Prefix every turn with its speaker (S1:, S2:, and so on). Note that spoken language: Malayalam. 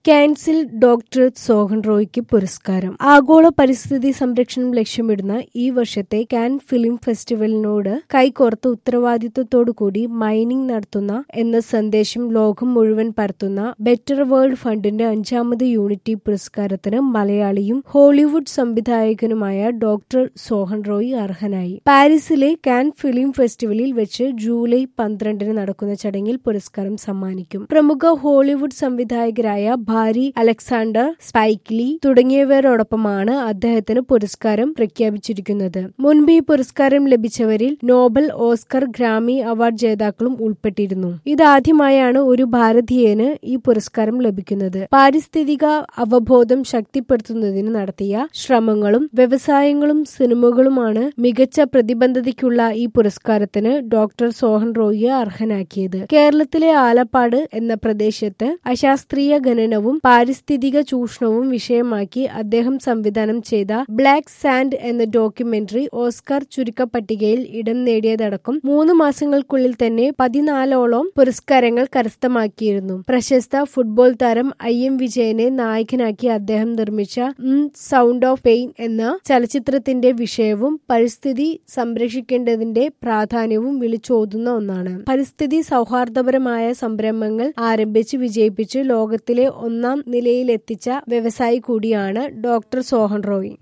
S1: കാൻസിൽ ഡോക്ടർ സോഹൻ റോയ്ക്ക് പുരസ്കാരം ആഗോള പരിസ്ഥിതി സംരക്ഷണം ലക്ഷ്യമിടുന്ന ഈ വർഷത്തെ കാൻ ഫിലിം ഫെസ്റ്റിവലിനോട് കൈകോർത്ത് ഉത്തരവാദിത്വത്തോടുകൂടി മൈനിംഗ് നടത്തുന്ന എന്ന സന്ദേശം ലോകം മുഴുവൻ പരത്തുന്ന ബെറ്റർ വേൾഡ് ഫണ്ടിന്റെ അഞ്ചാമത് യൂണിറ്റി പുരസ്കാരത്തിന് മലയാളിയും ഹോളിവുഡ് സംവിധായകനുമായ ഡോക്ടർ സോഹൻ റോയ് അർഹനായി പാരീസിലെ കാൻ ഫിലിം ഫെസ്റ്റിവലിൽ വെച്ച് ജൂലൈ പന്ത്രണ്ടിന് നടക്കുന്ന ചടങ്ങിൽ പുരസ്കാരം സമ്മാനിക്കും പ്രമുഖ ഹോളിവുഡ് സംവിധായകരായ ഭാരി അലക്സാണ്ടർ സ്പൈക്ലി തുടങ്ങിയവരോടൊപ്പമാണ് അദ്ദേഹത്തിന് പുരസ്കാരം പ്രഖ്യാപിച്ചിരിക്കുന്നത് മുൻപ് ഈ പുരസ്കാരം ലഭിച്ചവരിൽ നോബൽ ഓസ്കർ ഗ്രാമി അവാർഡ് ജേതാക്കളും ഉൾപ്പെട്ടിരുന്നു ഇതാദ്യമായാണ് ഒരു ഭാരതീയന് ഈ പുരസ്കാരം ലഭിക്കുന്നത് പാരിസ്ഥിതിക അവബോധം ശക്തിപ്പെടുത്തുന്നതിന് നടത്തിയ ശ്രമങ്ങളും വ്യവസായങ്ങളും സിനിമകളുമാണ് മികച്ച പ്രതിബദ്ധതയ്ക്കുള്ള ഈ പുരസ്കാരത്തിന് ഡോക്ടർ സോഹൻ റോയിയെ അർഹനാക്കിയത് കേരളത്തിലെ ആലപ്പാട് എന്ന പ്രദേശത്ത് അശാസ്ത്രീയ ഖനനവും പാരിസ്ഥിതിക ചൂഷണവും വിഷയമാക്കി അദ്ദേഹം സംവിധാനം ചെയ്ത ബ്ലാക്ക് സാൻഡ് എന്ന ഡോക്യുമെന്ററി ഓസ്കാർ ചുരുക്കപ്പട്ടികയിൽ ഇടം നേടിയതടക്കം മൂന്ന് മാസങ്ങൾക്കുള്ളിൽ തന്നെ പതിനാലോളം പുരസ്കാരങ്ങൾ കരസ്ഥമാക്കിയിരുന്നു പ്രശസ്ത ഫുട്ബോൾ താരം ഐ എം വിജയനെ നായകനാക്കി അദ്ദേഹം നിർമ്മിച്ച സൗണ്ട് ഓഫ് പെയിൻ എന്ന ചലച്ചിത്രത്തിന്റെ വിഷയവും പരിസ്ഥിതി സംരക്ഷിക്കേണ്ടതിന്റെ പ്രാധാന്യവും വിളിച്ചോതുന്ന ഒന്നാണ് പരിസ്ഥിതി സൗഹാർദ്ദപരമായ സംരംഭങ്ങൾ ആരംഭിച്ച് വിജയിപ്പിച്ച് ലോകത്തിലെ ഒന്നാം നിലയിലെത്തിച്ച വ്യവസായി കൂടിയാണ് ഡോക്ടർ സോഹൻ റോയ്